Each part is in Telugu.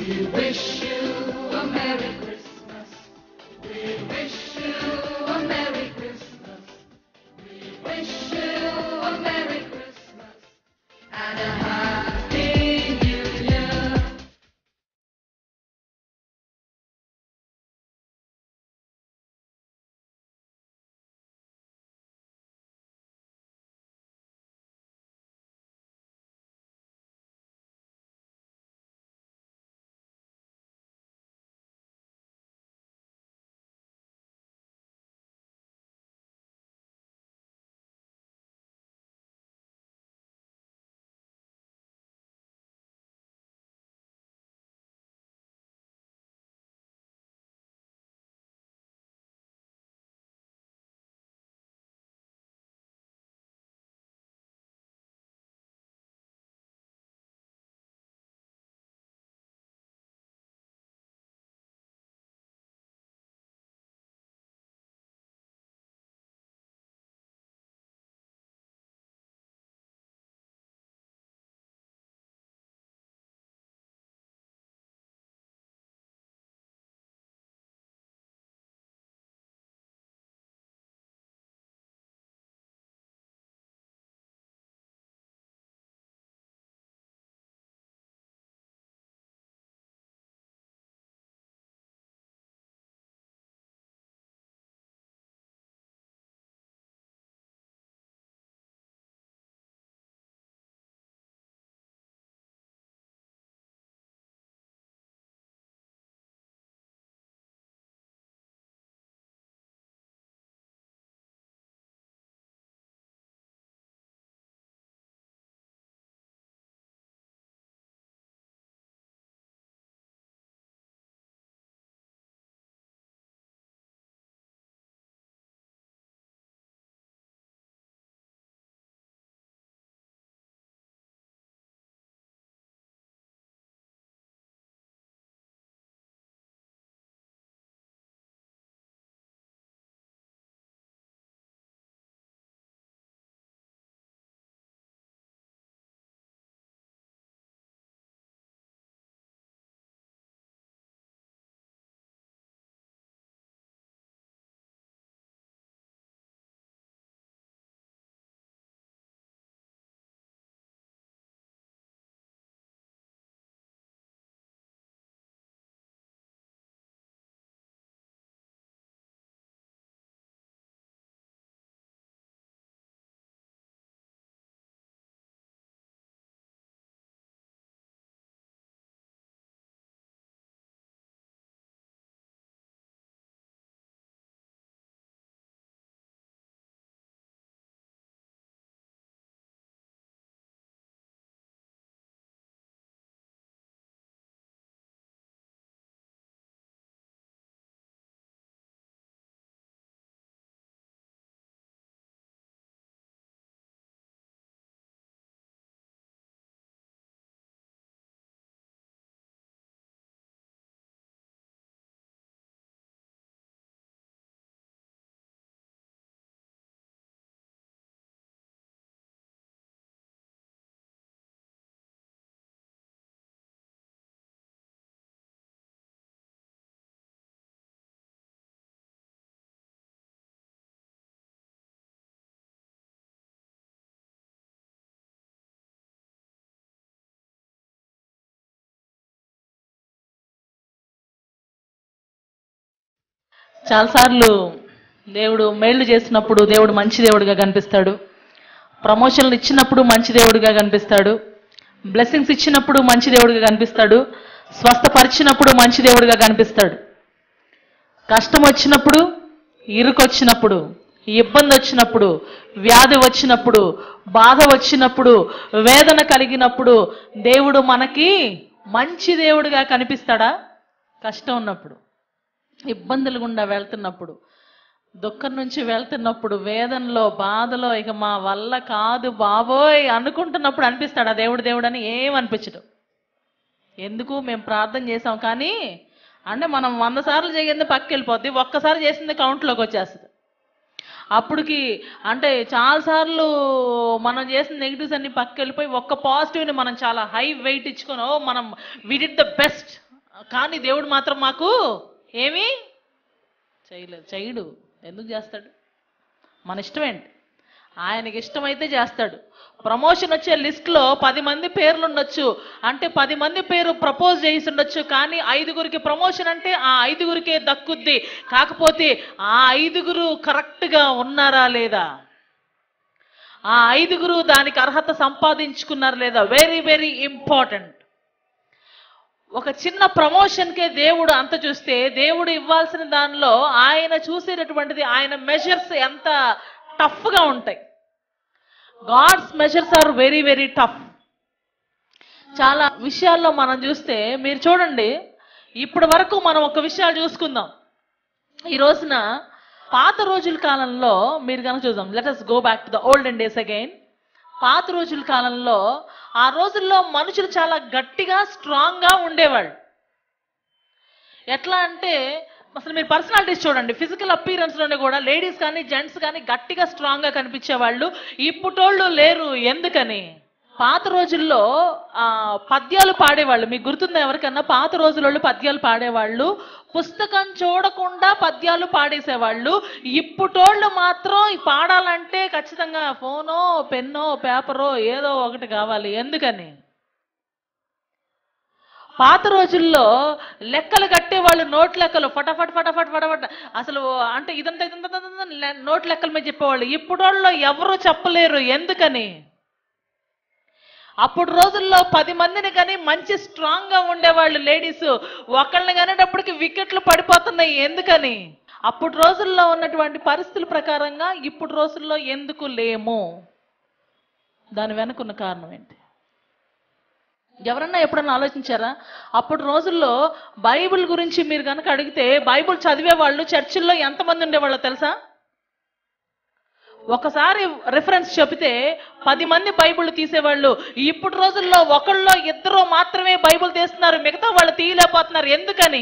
wish you a Merry Christmas. We wish you a Merry Christmas. We wish you a Merry Christmas and a Happy New Year. చాలాసార్లు దేవుడు మేళ్లు చేసినప్పుడు దేవుడు మంచి దేవుడిగా కనిపిస్తాడు ప్రమోషన్లు ఇచ్చినప్పుడు మంచి దేవుడిగా కనిపిస్తాడు బ్లెస్సింగ్స్ ఇచ్చినప్పుడు మంచి దేవుడిగా కనిపిస్తాడు స్వస్థపరిచినప్పుడు మంచి దేవుడిగా కనిపిస్తాడు కష్టం వచ్చినప్పుడు ఇరుకు వచ్చినప్పుడు ఇబ్బంది వచ్చినప్పుడు వ్యాధి వచ్చినప్పుడు బాధ వచ్చినప్పుడు వేదన కలిగినప్పుడు దేవుడు మనకి మంచి దేవుడిగా కనిపిస్తాడా కష్టం ఉన్నప్పుడు ఇబ్బందులు గుండా వెళ్తున్నప్పుడు దుఃఖం నుంచి వెళ్తున్నప్పుడు వేదనలో బాధలో ఇక మా వల్ల కాదు బాబోయ్ అనుకుంటున్నప్పుడు అనిపిస్తాడు ఆ దేవుడు దేవుడు అని ఏమనిపించడు ఎందుకు మేము ప్రార్థన చేసాం కానీ అంటే మనం వంద సార్లు చేయింది పక్కకి వెళ్ళిపోద్ది ఒక్కసారి చేసింది కౌంట్లోకి వచ్చేస్తుంది అప్పటికి అంటే చాలాసార్లు మనం చేసిన నెగిటివ్స్ అన్ని పక్కకి వెళ్ళిపోయి ఒక్క పాజిటివ్ని మనం చాలా హై వెయిట్ ఇచ్చుకొని ఓ మనం వి డిడ్ ద బెస్ట్ కానీ దేవుడు మాత్రం మాకు ఏమీ చేయలేదు చేయడు ఎందుకు చేస్తాడు మన ఇష్టం ఏంటి ఆయనకి ఇష్టమైతే చేస్తాడు ప్రమోషన్ వచ్చే లిస్ట్లో పది మంది పేర్లు ఉండొచ్చు అంటే పది మంది పేరు ప్రపోజ్ చేసి ఉండొచ్చు కానీ ఐదుగురికి ప్రమోషన్ అంటే ఆ ఐదుగురికే దక్కుద్ది కాకపోతే ఆ ఐదుగురు కరెక్ట్గా ఉన్నారా లేదా ఆ ఐదుగురు దానికి అర్హత సంపాదించుకున్నారు లేదా వెరీ వెరీ ఇంపార్టెంట్ ఒక చిన్న ప్రమోషన్కే దేవుడు అంత చూస్తే దేవుడు ఇవ్వాల్సిన దానిలో ఆయన చూసేటటువంటిది ఆయన మెజర్స్ ఎంత టఫ్గా ఉంటాయి God's measures are very very tough చాలా విషయాల్లో మనం చూస్తే మీరు చూడండి ఇప్పటి వరకు మనం ఒక విషయాలు చూసుకుందాం ఈ రోజున పాత రోజుల కాలంలో మీరు కనుక చూద్దాం let us go back to the olden days again పాత రోజుల కాలంలో ఆ రోజుల్లో మనుషులు చాలా గట్టిగా స్ట్రాంగ్గా ఉండేవాళ్ళు ఎట్లా అంటే అసలు మీరు పర్సనాలిటీస్ చూడండి ఫిజికల్ అపీరెన్స్లోనే కూడా లేడీస్ కానీ జెంట్స్ కానీ గట్టిగా స్ట్రాంగ్గా కనిపించేవాళ్ళు ఇప్పుటోళ్ళు లేరు ఎందుకని పాత రోజుల్లో ఆ, పద్యాలు పాడేవాళ్ళు మీకు గుర్తుందా ఎవరికన్నా పాత రోజులలో పద్యాలు పాడేవాళ్ళు పుస్తకం చూడకుండా పద్యాలు పాడేసేవాళ్ళు ఇప్పుటోళ్ళు మాత్రం ఈ పాడాలంటే ఖచ్చితంగా ఫోనో పెన్నో పేపరో ఏదో ఒకటి కావాలి ఎందుకని పాత రోజుల్లో లెక్కలు కట్టేవాళ్ళు నోట్ లెక్కలు ఫటాఫట్ ఫటాఫట్ ఫటాఫట్ అసలు అంటే ఇదంతా ఇదంతా ఇదంతా లె- నోట్ లెక్కల మీద చెప్పేవాళ్ళు ఇప్పుడు వాళ్ళు ఎవరు చెప్పలేరు ఎందుకని అప్పుడు రోజుల్లో పది మందిని కానీ మంచి స్ట్రాంగ్ గా ఉండేవాళ్ళు లేడీస్ ఒకళ్ళని కనేటప్పటికి వికెట్లు పడిపోతున్నాయి ఎందుకని అప్పుడు రోజుల్లో ఉన్నటువంటి పరిస్థితుల ప్రకారంగా ఇప్పుడు రోజుల్లో ఎందుకు లేము దాని వెనుకున్న కారణం ఏంటి ఎవరన్నా ఎప్పుడన్నా ఆలోచించారా అప్పుడు రోజుల్లో బైబిల్ గురించి మీరు కనుక అడిగితే బైబిల్ చదివే వాళ్ళు చర్చిల్లో ఎంతమంది ఉండేవాళ్ళో తెలుసా ఒకసారి రిఫరెన్స్ చెబితే పది మంది బైబిల్ తీసేవాళ్ళు ఇప్పుడు రోజుల్లో ఒకళ్ళో ఇద్దరు మాత్రమే బైబిల్ తీస్తున్నారు మిగతా వాళ్ళు తీయలేకపోతున్నారు ఎందుకని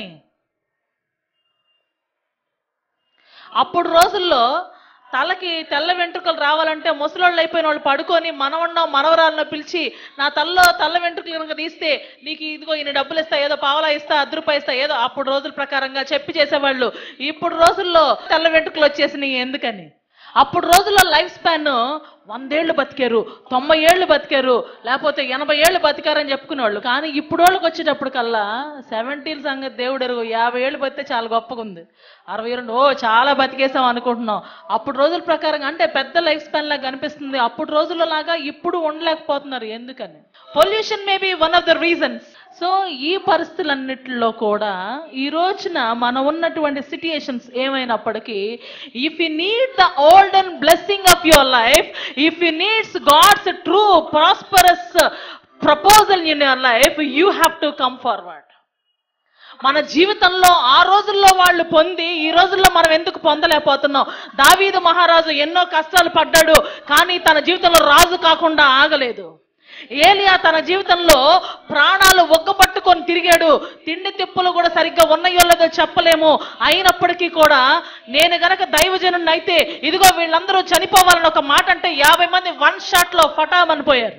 అప్పుడు రోజుల్లో తలకి తెల్ల వెంట్రుకలు రావాలంటే ముసలోళ్ళు అయిపోయిన వాళ్ళు పడుకొని మనవన్నో మనవరాలను పిలిచి నా తల్లో తెల్ల వెంట్రుకలు కనుక తీస్తే నీకు ఇదిగో ఇన్ని డబ్బులు ఇస్తా ఏదో పావలా ఇస్తా అర్ధ రూపాయి ఇస్తా ఏదో అప్పుడు రోజుల ప్రకారంగా చెప్పి చేసేవాళ్ళు ఇప్పుడు రోజుల్లో తెల్ల వెంట్రుకలు వచ్చేసినాయి ఎందుకని అప్పుడు రోజుల్లో లైఫ్ స్పాన్ వందేళ్లు బతికారు తొంభై ఏళ్ళు బతికారు లేకపోతే ఎనభై ఏళ్ళు బతికారని చెప్పుకునేవాళ్ళు కానీ ఇప్పుడు వాళ్ళకి వచ్చేటప్పుడు కల్లా సెవెంటీన్ సంగతి దేవుడు ఎరుగు యాభై ఏళ్ళు బతితే చాలా గొప్పగా ఉంది అరవై రెండు ఓ చాలా బతికేసాం అనుకుంటున్నాం అప్పుడు రోజుల ప్రకారంగా అంటే పెద్ద లైఫ్ స్పాన్ లాగా కనిపిస్తుంది అప్పుడు రోజుల్లో లాగా ఇప్పుడు ఉండలేకపోతున్నారు ఎందుకని pollution may be one of the reasons so ఈ పరిస్థితులన్నిటిలో కూడా ఈ రోజున మనం ఉన్నటువంటి సిట్యుయేషన్స్ ఏమైనప్పటికీ if you need the old and blessing of your life if you needs God's true prosperous proposal in your life you have to come forward మన జీవితంలో ఆ రోజుల్లో వాళ్ళు పొంది ఈ రోజుల్లో మనం ఎందుకు పొందలేకపోతున్నాం దావీదు మహారాజు ఎన్నో కష్టాలు పడ్డాడు కానీ తన జీవితంలో రాజు కాకుండా ఆగలేదు ఏలియా తన జీవితంలో ప్రాణాలు ఒగ్గపట్టుకొని తిరిగాడు తిండి తిప్పులు కూడా సరిగ్గా ఉన్నాయో లేదో చెప్పలేము అయినప్పటికీ కూడా నేను గనక దైవజనుడిని అయితే ఇదిగో వీళ్ళందరూ చనిపోవాలని ఒక మాట అంటే యాభై మంది వన్ షాట్ లో ఫటామని పోయారు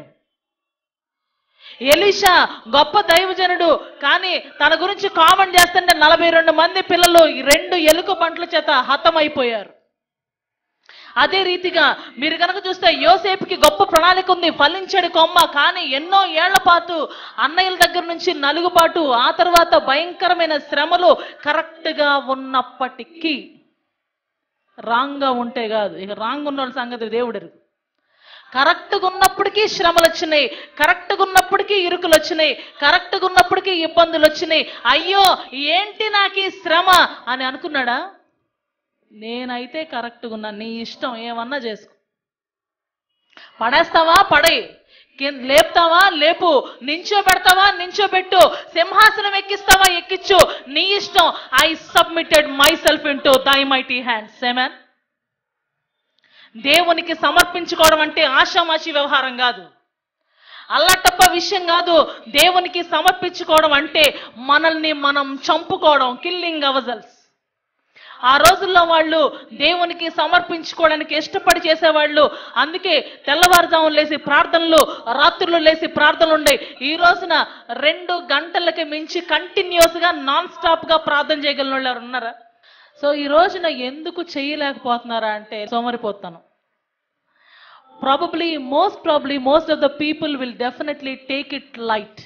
ఎలీషా గొప్ప దైవజనుడు కానీ తన గురించి కామెంట్ చేస్తుంటే నలభై రెండు మంది పిల్లలు ఈ రెండు ఎలుక బంట్ల చేత హతమైపోయారు అదే రీతిగా మీరు కనుక చూస్తే యోసేపుకి గొప్ప ప్రణాళిక ఉంది ఫలించడు కొమ్మ కానీ ఎన్నో ఏళ్ల పాటు అన్నయ్యల దగ్గర నుంచి నలుగుబాటు ఆ తర్వాత భయంకరమైన శ్రమలు కరెక్ట్గా ఉన్నప్పటికీ రాంగ్గా ఉంటే కాదు ఇక రాంగ్ ఉన్న వాళ్ళ సంగతి దేవుడు కరెక్ట్గా ఉన్నప్పటికీ శ్రమలు వచ్చినాయి కరెక్ట్గా ఉన్నప్పటికీ ఇరుకులు వచ్చినాయి కరెక్ట్గా ఉన్నప్పటికీ ఇబ్బందులు వచ్చినాయి అయ్యో ఏంటి నాకు ఈ శ్రమ అని అనుకున్నాడా నేనైతే కరెక్ట్గా ఉన్నా నీ ఇష్టం ఏమన్నా చేసుకో పడేస్తావా పడేయి కిం- లేపుతావా లేపు నించోబెడతావా నించోబెట్టు సింహాసనం ఎక్కిస్తావా ఎక్కించు నీ ఇష్టం I submitted myself into thy mighty hands సెమెన్ దేవునికి సమర్పించుకోవడం అంటే ఆషామాషి వ్యవహారం కాదు అల్లటప్ప విషయం కాదు దేవునికి సమర్పించుకోవడం అంటే మనల్ని మనం చంపుకోవడం కిల్లింగ్ అవజల్స్ ఆ రోజుల్లో వాళ్ళు దేవునికి సమర్పించుకోవడానికి ఇష్టపడి చేసేవాళ్ళు అందుకే తెల్లవారుజామున లేసి ప్రార్థనలు రాత్రులు లేసి ప్రార్థనలు ఉండే ఈ రోజున రెండు గంటలకి మించి కంటిన్యూస్ గా నాన్ స్టాప్ గా ప్రార్థన చేయగలిగిన వాళ్ళు ఎవరు ఉన్నారా సో ఈ రోజున ఎందుకు చేయలేకపోతున్నారా అంటే సోమరిపోతాను probably most probably most of the people will definitely take it light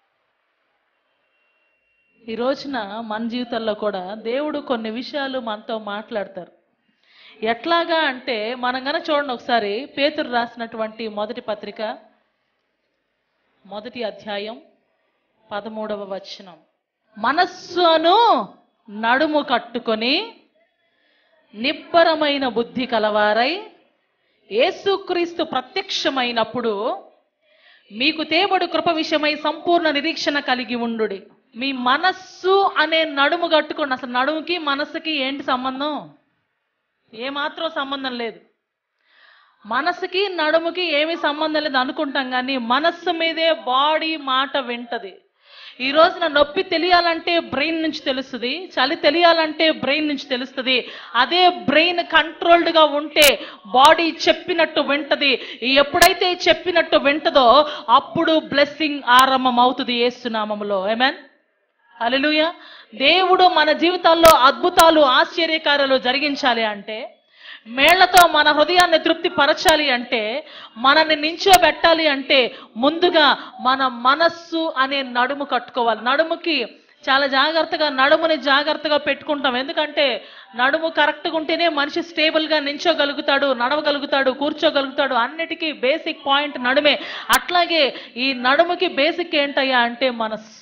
ఈ రోజున మన జీవితాల్లో కూడా దేవుడు కొన్ని విషయాలు మనతో మాట్లాడతారు ఎట్లాగా అంటే మనం గన చూడండి ఒకసారి పేతురు రాసినటువంటి మొదటి పత్రిక మొదటి అధ్యాయం పదమూడవ వచనం మనస్సును నడుము కట్టుకొని నిబ్బరమైన బుద్ధి కలవారై యేసుక్రీస్తు ప్రత్యక్షమైనప్పుడు మీకు తేబడు కృప విషయమై సంపూర్ణ నిరీక్షణ కలిగి ఉండుడి మీ మనస్సు అనే నడుము కట్టుకోండి అసలు నడుముకి మనస్సుకి ఏంటి సంబంధం ఏమాత్రం సంబంధం లేదు మనసుకి నడుముకి ఏమీ సంబంధం లేదు అనుకుంటాం కానీ మనస్సు మీదే బాడీ మాట వింటది ఈ రోజున నొప్పి తెలియాలంటే బ్రెయిన్ నుంచి తెలుస్తుంది చలి తెలియాలంటే బ్రెయిన్ నుంచి తెలుస్తుంది అదే బ్రెయిన్ కంట్రోల్డ్ గా ఉంటే బాడీ చెప్పినట్టు వింటది ఎప్పుడైతే చెప్పినట్టు వింటదో అప్పుడు బ్లెస్సింగ్ ఆరంభం అవుతుంది ఏసునామములో ఏమేన్ హల్లెలూయా దేవుడు మన జీవితాల్లో అద్భుతాలు ఆశ్చర్యకార్యాలు జరిగించాలి అంటే మేళ్లతో మన హృదయాన్ని తృప్తి పరచాలి అంటే మనల్ని నించోబెట్టాలి అంటే ముందుగా మన మనస్సు అనే నడుము కట్టుకోవాలి నడుముకి చాలా జాగ్రత్తగా నడుముని జాగ్రత్తగా పెట్టుకుంటాం ఎందుకంటే నడుము కరెక్ట్గా ఉంటేనే మనిషి స్టేబుల్గా నించోగలుగుతాడు నడవగలుగుతాడు కూర్చోగలుగుతాడు అన్నిటికీ బేసిక్ పాయింట్ నడుమే అట్లాగే ఈ నడుముకి బేసిక్ ఏంటయ్యా అంటే మనస్సు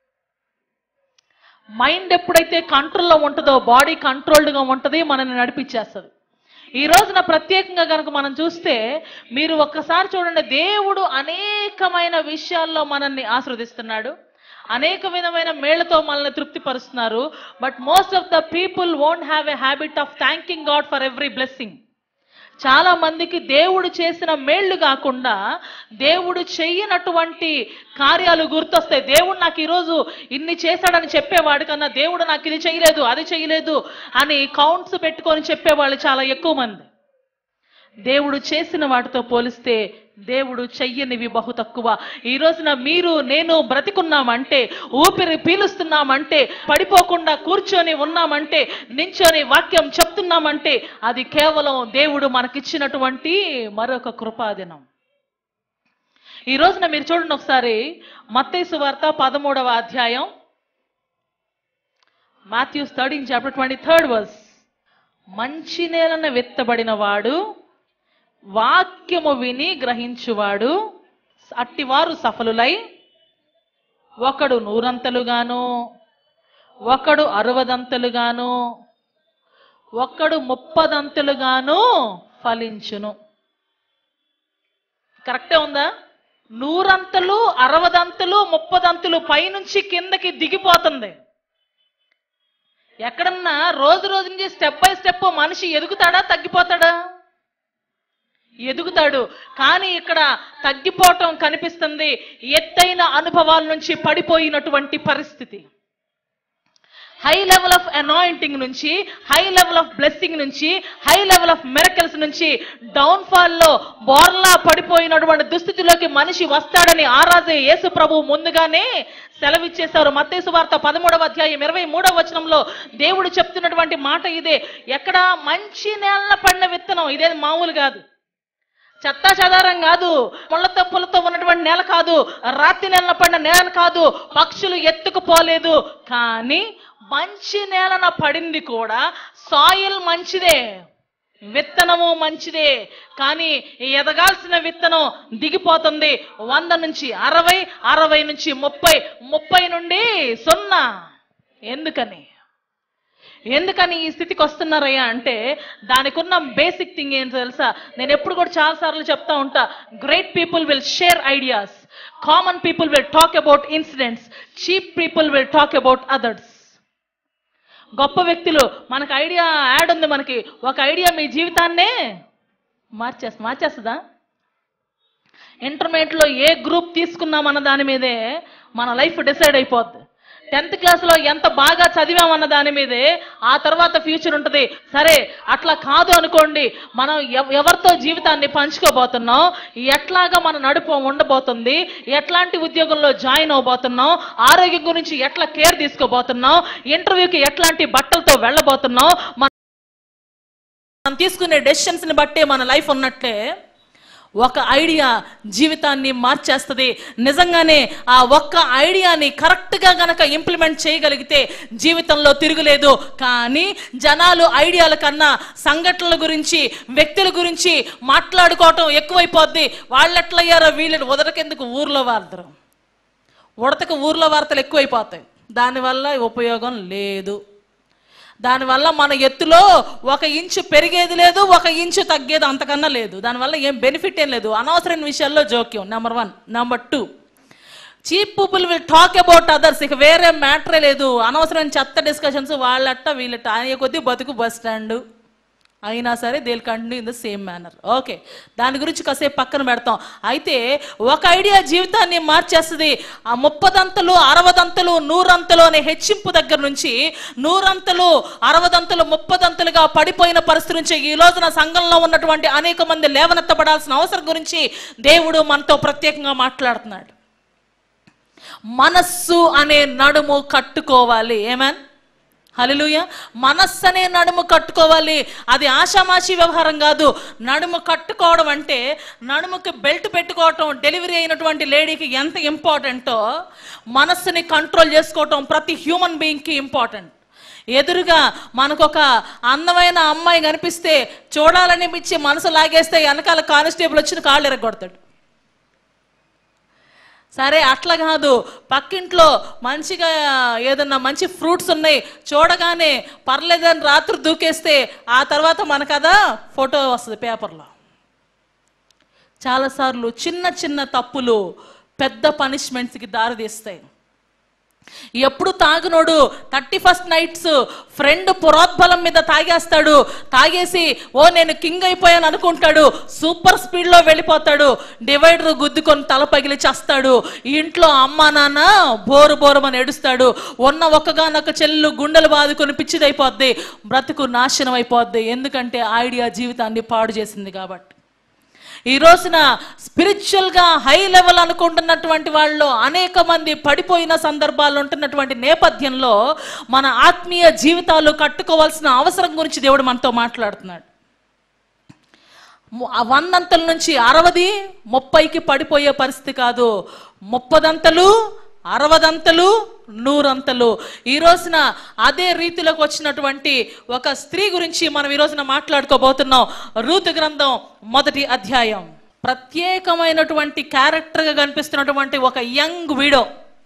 మైండ్ ఎప్పుడైతే కంట్రోల్లో ఉంటుందో బాడీ కంట్రోల్డ్గా ఉంటుంది మనల్ని నడిపించేస్తుంది ఈ రోజున ప్రత్యేకంగా కనుక మనం చూస్తే మీరు ఒక్కసారి చూడండి దేవుడు అనేకమైన విషయాల్లో మనల్ని ఆస్వాదిస్తున్నాడు అనేక విధమైన మేళ్లతో మనల్ని తృప్తిపరుస్తున్నారు but most of the people won't have a habit of thanking God for every blessing చాలా మందికి దేవుడు చేసిన మేళ్లు కాకుండా దేవుడు చెయ్యనటువంటి కార్యాలు గుర్తొస్తాయి దేవుడు నాకు ఈరోజు ఇన్ని చేశాడని చెప్పేవాడు కన్నా దేవుడు నాకు ఇది చేయలేదు అది చేయలేదు అని కౌంట్స్ పెట్టుకొని చెప్పేవాళ్ళు చాలా ఎక్కువ మంది దేవుడు చేసిన వాటితో పోలిస్తే దేవుడు చెయ్యనివి బహు తక్కువ ఈ రోజున మీరు నేను బ్రతికున్నామంటే ఊపిరి పీలుస్తున్నామంటే పడిపోకుండా కూర్చొని ఉన్నామంటే నించొని వాక్యం చెప్తున్నామంటే అది కేవలం దేవుడు మనకిచ్చినటువంటి మరొక కృపాదినం ఈ రోజున మీరు చూడండి ఒకసారి మత్తైసు వార్త పదమూడవ అధ్యాయం Matthews thirteen chapter twenty third verse మంచి నేలన విత్తబడిన వాడు వాక్యము విని గ్రహించువాడు అట్టివారు సఫలులై ఒకడు నూరంతలుగాను ఒకడు అరవదంతలుగాను ఒకడు ముప్పదంతలుగాను ఫలించును కరెక్టే ఉందా నూరంతలు అరవదంతలు ముప్పదంతులు పైనుంచి కిందకి దిగిపోతుంది ఎక్కడన్నా రోజు రోజు నుంచి స్టెప్ బై స్టెప్ మనిషి ఎదుగుతాడా తగ్గిపోతాడా ఎదుగుతాడు కానీ ఇక్కడ తగ్గిపోవటం కనిపిస్తుంది ఎత్తైన అనుభవాల నుంచి పడిపోయినటువంటి పరిస్థితి హై లెవెల్ ఆఫ్ అనాయింటింగ్ నుంచి హై లెవెల్ ఆఫ్ బ్లెస్సింగ్ నుంచి హై లెవెల్ ఆఫ్ మెరకల్స్ నుంచి డౌన్ ఫాల్ లో బోర్లా పడిపోయినటువంటి దుస్థితిలోకి మనిషి వస్తాడని ఆరాజే యేసు ప్రభు ముందుగానే సెలవిచ్చేశారు మత్తేసు వార్త పదమూడవ అధ్యాయం ఇరవై మూడవ వచనంలో దేవుడు చెప్తున్నటువంటి మాట ఇదే ఎక్కడ మంచి నేలన పడిన విత్తనం ఇదేది మామూలు కాదు చెత్త చెదారం కాదు ముళ్ళ తప్పులతో ఉన్నటువంటి నేల కాదు రాతి నేలన పడిన నేల కాదు పక్షులు ఎత్తుకుపోలేదు కానీ మంచి నేలన పడింది కూడా సాయిల్ మంచిదే విత్తనము మంచిదే కానీ ఈ ఎదగాల్సిన విత్తనం దిగిపోతుంది వంద నుంచి అరవై అరవై నుంచి ముప్పై ముప్పై నుండి సున్నా ఎందుకని ఎందుకని ఈ స్థితికి వస్తున్నారయ్యా అంటే దానికి ఉన్న బేసిక్ థింగ్ ఏంటో తెలుసా నేను ఎప్పుడు కూడా చాలా సార్లు చెప్తా ఉంటా great people will share ideas common people will talk about incidents cheap people will talk about others గొప్ప వ్యక్తులు మనకు ఐడియా యాడ్ ఉంది మనకి ఒక ఐడియా మీ జీవితాన్నే మార్చేస్తా మార్చేస్తుందా ఇంటర్మీడియట్లో ఏ గ్రూప్ తీసుకున్నామన్న దాని మీదే మన లైఫ్ డిసైడ్ అయిపోద్ది టెన్త్ క్లాస్లో ఎంత బాగా చదివామన్న దాని మీదే ఆ తర్వాత ఫ్యూచర్ ఉంటుంది సరే అట్లా కాదు అనుకోండి మనం ఎవ- ఎవరితో జీవితాన్ని పంచుకోబోతున్నాం ఎట్లాగా మన నడుపు ఉండబోతుంది ఎట్లాంటి ఉద్యోగంలో జాయిన్ అవబోతున్నాం ఆరోగ్యం గురించి ఎట్లా కేర్ తీసుకోబోతున్నాం ఇంటర్వ్యూకి ఎట్లాంటి బట్టలతో వెళ్ళబోతున్నాం మన మనం తీసుకునే డెసిషన్స్ ని బట్టే మన లైఫ్ ఉన్నట్లే ఒక ఐడియా జీవితాన్ని మార్చేస్తుంది నిజంగానే ఆ ఒక్క ఐడియాని కరెక్ట్గా గనక ఇంప్లిమెంట్ చేయగలిగితే జీవితంలో తిరుగులేదు కానీ జనాలు ఐడియాల కన్నా సంఘటనల గురించి వ్యక్తుల గురించి మాట్లాడుకోవటం ఎక్కువైపోద్ది వాళ్ళెట్లయ్యారో వీళ్ళు ఉదరకెందుకు ఊర్లో వార్తరు ఉడతకు ఊర్లో వార్తలు ఎక్కువైపోతాయి దానివల్ల ఉపయోగం లేదు దానివల్ల మన ఎత్తులో ఒక ఇంచు పెరిగేది లేదు ఒక ఇంచు తగ్గేది అంతకన్నా లేదు దానివల్ల ఏం బెనిఫిట్ ఏం లేదు అనవసరమైన విషయాల్లో జోక్యం number one number two cheap people will talk about others ఇక వేరే మ్యాటరే లేదు అనవసరమైన చెత్త డిస్కషన్స్ వాళ్ళట్ట వీళ్ళట అనే కొద్దీ బతుకు బస్ స్టాండ్ అయినా సరే they continue in the same manner okay దాని గురించి కాసేపు పక్కన పెడతాం అయితే ఒక ఐడియా జీవితాన్ని మార్చేస్తుంది ఆ ముప్పదంతలు అరవదంతలు నూరంతలు అనే హెచ్చింపు దగ్గర నుంచి నూరంతలు అరవదంతలు ముప్పదంతలుగా పడిపోయిన పరిస్థితి నుంచి ఈ రోజున సంఘంలో ఉన్నటువంటి అనేక మంది లేవనెత్తబడాల్సిన అవసరం గురించి దేవుడు మనతో ప్రత్యేకంగా మాట్లాడుతున్నాడు మనస్సు అనే నడుము కట్టుకోవాలి ఏమన్ హలిలుయ మనస్సు అనే నడుము కట్టుకోవాలి అది ఆషామాషి వ్యవహారం కాదు నడుము కట్టుకోవడం అంటే నడుముకి బెల్ట్ పెట్టుకోవటం డెలివరీ అయినటువంటి లేడీకి ఎంత ఇంపార్టెంటో మనస్సుని కంట్రోల్ చేసుకోవటం ప్రతి హ్యూమన్ బీయింగ్కి ఇంపార్టెంట్ ఎదురుగా మనకొక అందమైన అమ్మాయి కనిపిస్తే చూడాలనిపించి మనసు లాగేస్తే వెనకాల కానిస్టేబుల్ వచ్చిన కాళ్ళు ఎరగొడతాడు సరే అట్లా కాదు పక్కింట్లో మంచిగా ఏదన్నా మంచి ఫ్రూట్స్ ఉన్నాయి చూడగానే పర్లేదని రాత్రి దూకేస్తే ఆ తర్వాత మన కదా ఫోటో వస్తుంది పేపర్లో చాలాసార్లు చిన్న చిన్న తప్పులు పెద్ద పనిష్మెంట్స్కి దారితీస్తాయి ఎప్పుడు తాగునోడు థర్టీ ఫస్ట్ నైట్స్ ఫ్రెండ్ పురోద్బలం మీద తాగేస్తాడు తాగేసి ఓ నేను కింగ్ అయిపోయాను అనుకుంటాడు సూపర్ స్పీడ్లో వెళ్ళిపోతాడు డివైడర్ గుద్దుకొని తల పగిలి చేస్తాడు ఇంట్లో అమ్మ నాన్న బోరు బోరమని ఏడుస్తాడు ఉన్న ఒక్కగానొక్క చెల్లు గుండెలు బాదుకొని పిచ్చిదైపోద్ది బ్రతుకు నాశనం అయిపోద్ది ఎందుకంటే ఐడియా జీవితాన్ని పాడు చేసింది కాబట్టి ఈ రోజున స్పిరిచువల్గా హై లెవెల్ అనుకుంటున్నటువంటి వాళ్ళు అనేక మంది పడిపోయిన సందర్భాలు ఉంటున్నటువంటి నేపథ్యంలో మన ఆత్మీయ జీవితాలు కట్టుకోవాల్సిన అవసరం గురించి దేవుడు మనతో మాట్లాడుతున్నాడు ము- ఆ వందంతల నుంచి అరవది ముప్పైకి పడిపోయే పరిస్థితి కాదు ముప్పదంతలు అరవదంతలు నూరంతలు ఈ రోజున అదే రీతిలోకి వచ్చినటువంటి ఒక స్త్రీ గురించి మనం ఈ రోజున మాట్లాడుకోబోతున్నాం రూతు గ్రంథం మొదటి అధ్యాయం ప్రత్యేకమైనటువంటి క్యారెక్టర్గా కనిపిస్తున్నటువంటి ఒక యంగ్ విడో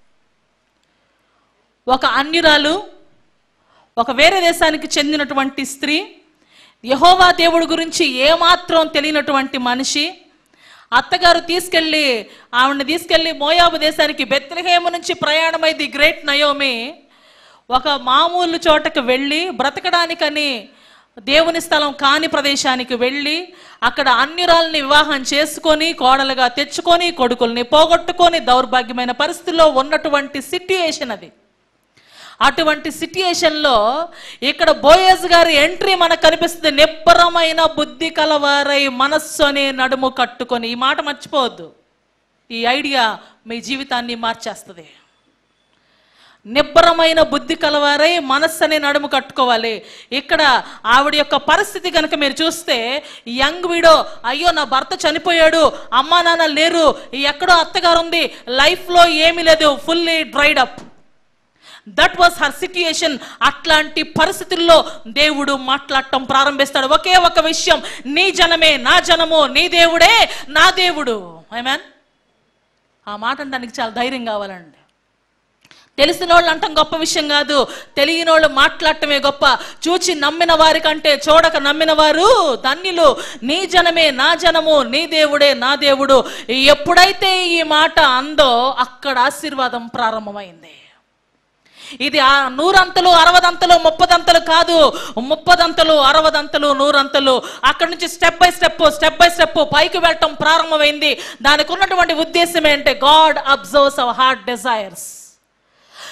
ఒక అన్యురాలు ఒక వేరే దేశానికి చెందినటువంటి స్త్రీ యహోవా దేవుడి గురించి ఏమాత్రం తెలియనటువంటి మనిషి అత్తగారు తీసుకెళ్ళి ఆవిడని తీసుకెళ్ళి మోయాబు దేశానికి బెత్లహేము నుంచి ప్రయాణమై ది గ్రేట్ నయోమి ఒక మామూలు చోటకు వెళ్ళి బ్రతకడానికని దేవుని స్థలం కాని ప్రదేశానికి వెళ్ళి అక్కడ అన్యురాల్ని వివాహం చేసుకొని కోడలుగా తెచ్చుకొని కొడుకుల్ని పోగొట్టుకొని దౌర్భాగ్యమైన పరిస్థితుల్లో ఉన్నటువంటి సిట్యుయేషన్ అది అటువంటి సిట్యుయేషన్లో ఇక్కడ బోయస్ గారి ఎంట్రీ మనకు కనిపిస్తుంది నిబ్బరమైన బుద్ధి కలవారై మనస్సు అనే నడుము కట్టుకొని ఈ మాట మర్చిపోవద్దు ఈ ఐడియా మీ జీవితాన్ని మార్చేస్తుంది నిబ్బరమైన బుద్ధి కలవారై మనస్సు అనే నడుము కట్టుకోవాలి ఇక్కడ ఆవిడ యొక్క పరిస్థితి కనుక మీరు చూస్తే యంగ్ వీడో అయ్యో నా భర్త చనిపోయాడు అమ్మా నాన్న లేరు ఎక్కడో అత్తగారు ఉంది లైఫ్లో ఏమీ లేదు fully dried up that was her situation అట్లాంటి పరిస్థితుల్లో దేవుడు మాట్లాడటం ప్రారంభిస్తాడు ఒకే ఒక విషయం నీ జనమే నా జనము నీ దేవుడే నా దేవుడు మ్యాన్ ఆ మాట అనడానికి చాలా ధైర్యం కావాలండి తెలిసిన వాళ్ళు అంటాం గొప్ప విషయం కాదు తెలియని వాళ్ళు మాట్లాడటమే గొప్ప చూచి నమ్మిన వారి కంటే చూడక నమ్మిన వారు ధన్యులు నీ జనమే నా జనము నీ దేవుడే నా దేవుడు ఎప్పుడైతే ఈ మాట అందో అక్కడ ఆశీర్వాదం ప్రారంభమైంది ఇది ఆ నూరంతలు అరవదంతలు ముప్పదంతలు కాదు ముప్పదంతలు అరవదంతలు నూరంతలు అక్కడ నుంచి step by step step by step పైకి వెళ్ళటం ప్రారంభమైంది దానికి ఉన్నటువంటి ఉద్దేశం ఏంటంటే God observes our heart desires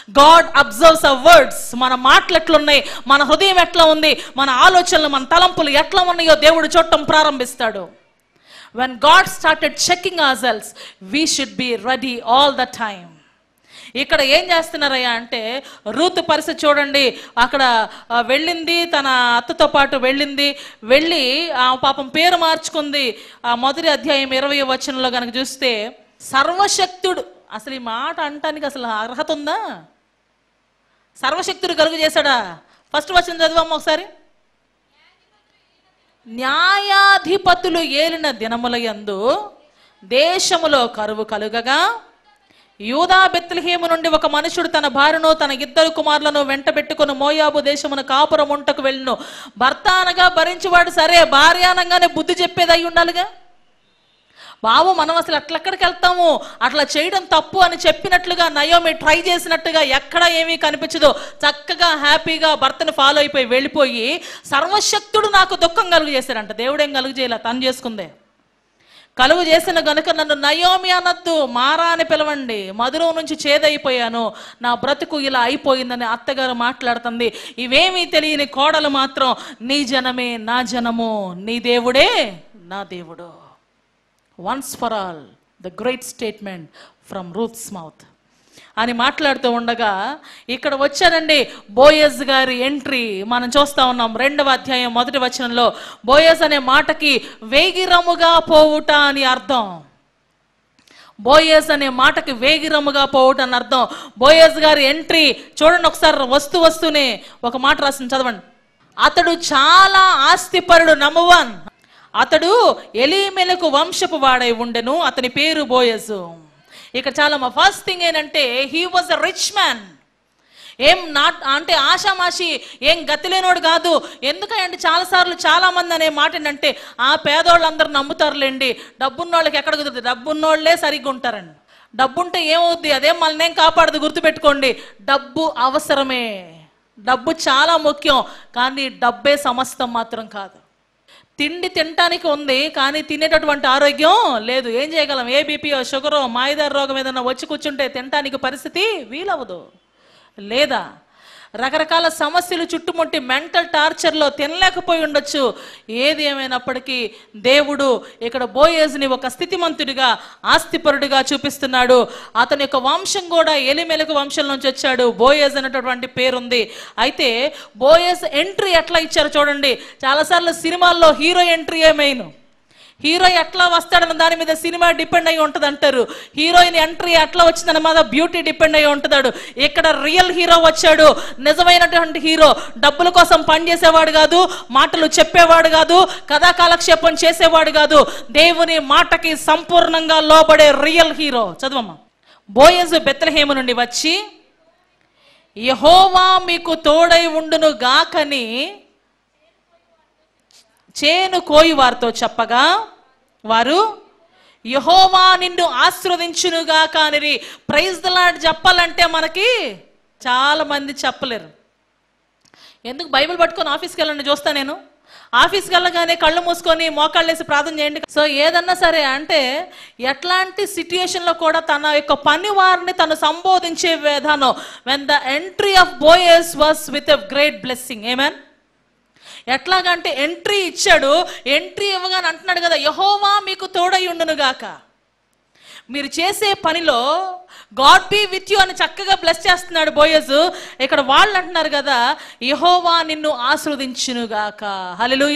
God observes a words మన మాటలు ఎట్లున్నాయి మన హృదయం ఎట్లా ఉంది మన ఆలోచనలు మన తలంపులు ఎట్లా ఉన్నాయో దేవుడు చూడటం ప్రారంభిస్తాడు when God started checking our selves we should be ready all the time ఇక్కడ ఏం చేస్తున్నారయ్యా అంటే రూతు పరిస్థితి చూడండి అక్కడ ఆ, వెళ్ళింది తన అత్తతో పాటు వెళ్ళింది వెళ్ళి ఆ పాపం పేరు మార్చుకుంది ఆ మొదటి అధ్యాయం ఇరవై వచనంలో కనుక చూస్తే సర్వశక్తుడు అసలు ఈ మాట అంటానికి అసలు అర్హత ఉందా సర్వశక్తుడు కలుగు చేశాడా ఫస్ట్ వచనం చదివమ్మ ఒకసారి న్యాయాధిపతులు ఏలిన దినముల యందు దేశములో కరువు కలుగగా యూదా బెత్లహేము నుండి ఒక మనుషుడు తన భార్యను తన ఇద్దరు కుమారులను వెంట పెట్టుకుని మోయాబు దేశమున కాపురం ఉంటకు వెళ్ళును భర్త అనగా భరించేవాడు సరే భార్య అనగానే బుద్ధి చెప్పేది అయి ఉండాలిగా బాబు మనం అసలు అట్లెక్కడికి వెళ్తాము అట్లా చేయడం తప్పు అని చెప్పినట్లుగా నయోమి ట్రై చేసినట్టుగా ఎక్కడ ఏమీ కనిపించదు చక్కగా హ్యాపీగా భర్తను ఫాలో అయిపోయి వెళ్ళిపోయి సర్వశక్తుడు నాకు దుఃఖం కలుగు చేశాడంట దేవుడేం కలుగు చేయలే తను చేసుకుందే కలుగు చేసిన గనుక నన్ను నయోమి అనొద్దు మారా అని పిలవండి మధురం నుంచి చేదైపోయాను నా బ్రతుకు ఇలా అయిపోయిందని అత్తగారు మాట్లాడుతుంది ఇవేమీ తెలియని కోడలు మాత్రం నీ జనమే నా జనము నీ దేవుడే నా దేవుడు once for all the great statement from Ruth's mouth అని మాట్లాడుతూ ఉండగా ఇక్కడ వచ్చారండి బోయస్ గారి ఎంట్రీ మనం చూస్తా ఉన్నాం రెండవ అధ్యాయం మొదటి వచనంలో బోయస్ అనే మాటకి వేగిరముగా పోవుట అని అర్థం బోయస్ అనే మాటకి వేగిరముగా పోవుట అని అర్థం బోయస్ గారి ఎంట్రీ చూడండి ఒకసారి వస్తూ వస్తూనే ఒక మాట రాసింది చదవండి అతడు చాలా ఆస్తిపరుడు నంబర్ వన్ అతడు ఎలీమెలకు వంశపు వాడై ఉండెను అతని పేరు బోయసు ఇక్కడ చాలా మా ఫస్ట్ థింగ్ ఏంటంటే he was a rich man ఏం నాట్ అంటే ఆషామాషి ఏం గతి లేనోడు కాదు ఎందుకంటే చాలాసార్లు చాలా మంది అనే మాట ఏంటంటే ఆ పేదోళ్ళందరూ నమ్ముతారులేండి డబ్బున్నోళ్ళకి ఎక్కడ కుదురుతుంది డబ్బున్నోళ్ళే సరిగ్గా ఉంటారండి డబ్బుంటే ఏమవుద్ది అదేం మనల్నేం కాపాడదు గుర్తుపెట్టుకోండి డబ్బు అవసరమే డబ్బు చాలా ముఖ్యం కానీ డబ్బే సమస్తం మాత్రం కాదు తిండి తినటానికి ఉంది కానీ తినేటటువంటి ఆరోగ్యం లేదు ఏం చేయగలం ఏ బీపీఓ షుగరో మాయిదారు రోగం ఏదైనా వచ్చి కూర్చుంటే తినటానికి పరిస్థితి వీలవదు లేదా రకరకాల సమస్యలు చుట్టుముట్టి మెంటల్ టార్చర్లో తినలేకపోయి ఉండొచ్చు ఏది ఏమైనప్పటికీ దేవుడు ఇక్కడ బోయేజ్ని ఒక స్థితిమంతుడిగా ఆస్తిపరుడిగా చూపిస్తున్నాడు అతని యొక్క వంశం కూడా ఎలిమెలకు వంశం నుంచి వచ్చాడు బోయేజ్ అనేటటువంటి పేరుంది అయితే బోయేజ్ ఎంట్రీ ఎట్లా ఇచ్చారు చూడండి చాలాసార్లు సినిమాల్లో హీరో ఎంట్రీ మెయిన్ హీరో ఎట్లా వస్తాడన్న దాని మీద సినిమా డిపెండ్ అయి ఉంటుంది అంటారు హీరోయిన్ ఎంట్రీ ఎట్లా వచ్చిందన్న మీద బ్యూటీ డిపెండ్ అయి ఉంటున్నాడు ఇక్కడ రియల్ హీరో వచ్చాడు నిజమైనటువంటి హీరో డబ్బుల కోసం పనిచేసేవాడు కాదు మాటలు చెప్పేవాడు కాదు కథా కాలక్షేపం చేసేవాడు కాదు దేవుని మాటకి సంపూర్ణంగా లోబడే రియల్ హీరో చదవమ్మా బోయజు బెత్లహేము నుండి వచ్చి యహోవా మీకు తోడై ఉండును గాకని చేను కోయి వారితో చెప్పగా వారు యహోవా నిన్ను ఆశీర్వదించునుగా కానిరి ప్రైజ్ ద లాడ్ చెప్పాలంటే మనకి చాలా మంది చెప్పలేరు ఎందుకు బైబిల్ పట్టుకొని ఆఫీస్కి వెళ్ళండి చూస్తా నేను ఆఫీస్కి వెళ్ళగానే కళ్ళు మూసుకొని మోకాళ్ళు వేసి ప్రార్థన చేయండి సో ఏదన్నా సరే అంటే ఎట్లాంటి సిట్యుయేషన్లో కూడా తన యొక్క పని వారిని తను సంబోధించే విధానం when the entry of Boaz was with a great blessing ఏమన్ ఎట్లాగంటే ఎంట్రీ ఇచ్చాడు ఎంట్రీ ఇవ్వగానే అంటున్నాడు కదా యహోవా మీకు తోడై ఉండును గాక మీరు చేసే పనిలో గాడ్ బీ విత్ యూ అని చక్కగా బ్లెస్ చేస్తున్నాడు బోయస్ ఇక్కడ వాళ్ళు అంటున్నారు కదా యహోవా నిన్ను ఆస్వాదించునుగాక హల్లెలూయ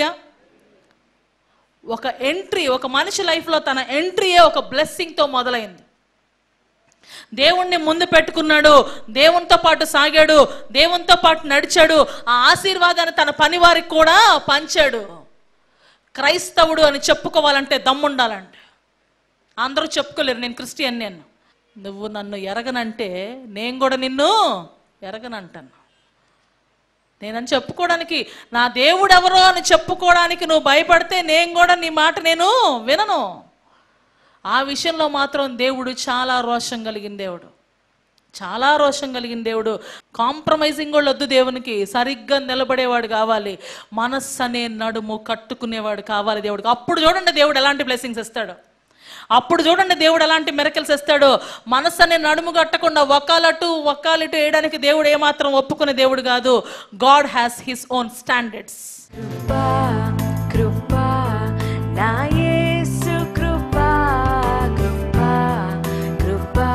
ఒక ఎంట్రీ ఒక మనిషి లైఫ్లో తన ఎంట్రీయే ఒక బ్లెస్సింగ్తో మొదలైంది దేవుణ్ణి ముందు పెట్టుకున్నాడు దేవునితో పాటు సాగాడు దేవునితో పాటు నడిచాడు ఆ ఆశీర్వాదాన్ని తన పని వారికి కూడా పంచాడు క్రైస్తవుడు అని చెప్పుకోవాలంటే దమ్ముండాలంటే అందరూ చెప్పుకోలేరు నేను క్రిస్టియన్ నేను నువ్వు నన్ను ఎరగనంటే నేను కూడా నిన్ను ఎరగనంటాను నేనని చెప్పుకోవడానికి నా దేవుడు ఎవరో అని చెప్పుకోవడానికి నువ్వు భయపడితే నేను కూడా నీ మాట నేను వినను ఆ విషయంలో మాత్రం దేవుడు చాలా రోషం కలిగిన దేవుడు చాలా రోషం కలిగిన దేవుడు కాంప్రమైజింగ్ వాళ్ళు వద్దు దేవునికి సరిగ్గా నిలబడేవాడు కావాలి మనస్సు అనే నడుము కట్టుకునేవాడు కావాలి దేవుడికి అప్పుడు చూడండి దేవుడు ఎలాంటి బ్లెస్సింగ్స్ ఇస్తాడు అప్పుడు చూడండి దేవుడు ఎలాంటి మెరకల్స్ ఇస్తాడో మనస్సుని నడుము కట్టకుండా ఒక్కాలటు ఒక్కాలిటు వేయడానికి దేవుడు ఏమాత్రం ఒప్పుకునే దేవుడు కాదు God has his own standards కృపా కృపా నా యేసు కృపా కృపా కృపా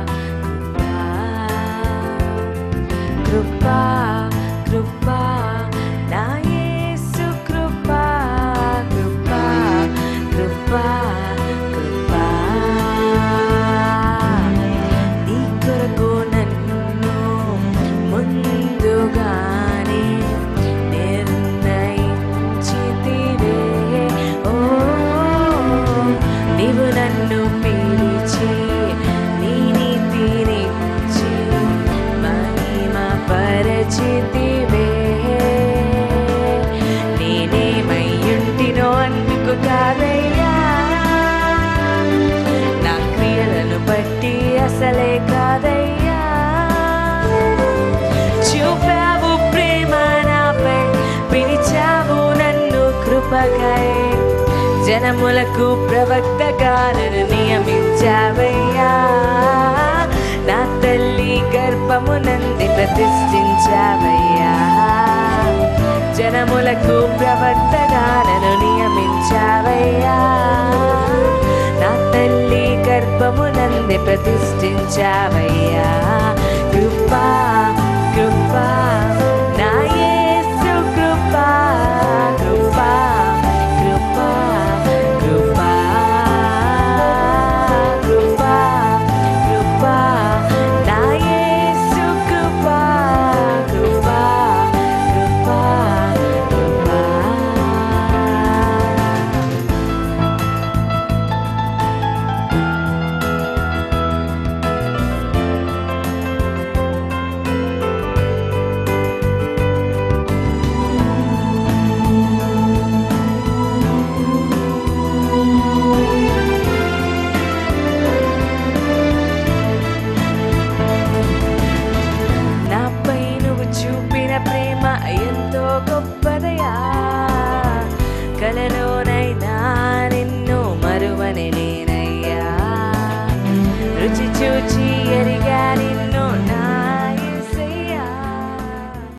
కృపా కృపా నా యేసు కృపా కృపా కృపా కృపా నీ కొరకు నన్ను ముందుగానే నిర్ణయించితివే ఓ నీవు నన్ను పిలిచి నీ నీతినిచ్చి మహిమ పరచితివే నేనేమయ్యుంటినో అందుకు కాదయ్యా నా క్రియలను బట్టి అసలే కాదయ్యా చూపావు ప్రేమ నాపై పిలిచావు నన్ను కృపకై జనములకు ప్రవక్తగా నన్ను నియమించావయ్యా నా తల్లి గర్భమునంది ప్రతిష్ఠించావయ్యా జనములకు ప్రవక్తగా నన్ను నియమించావయ్యా నా తల్లి గర్భమునంది ప్రతిష్ఠించావయ్యా కృపా కృపా నా యేసు కృపా కృపా కృపా కృపా కృపా కృపా నా యేసు కృపా కృపా కృపా కృపా నాపై నువ్వు చూపిన ప్రేమ ఎంతో గొప్ప